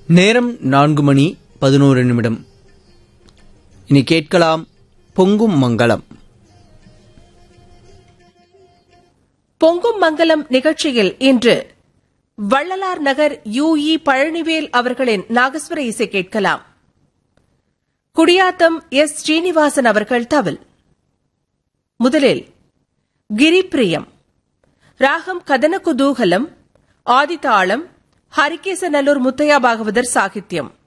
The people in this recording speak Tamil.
நேரம் நான்கு மணி பதினோரு நிமிடம் இனி கேட்கலாம் பொங்கும் மங்களம் பொங்கும் மங்கலம் நிகழ்ச்சியில் இன்று வள்ளலார் நகர் யு இ பழனிவேல் அவர்களின் நாகஸ்வர இசை கேட்கலாம் குடியாத்தம் எஸ் ஸ்ரீனிவாசன் அவர்கள் தவில் முதலில் கிரிப்பிரியம் ராகம் கதன குதூகலம் ஆதிதாளம் ஹரிகேசநல்லூர் முத்தையா பாகவதர் சாகித்யம்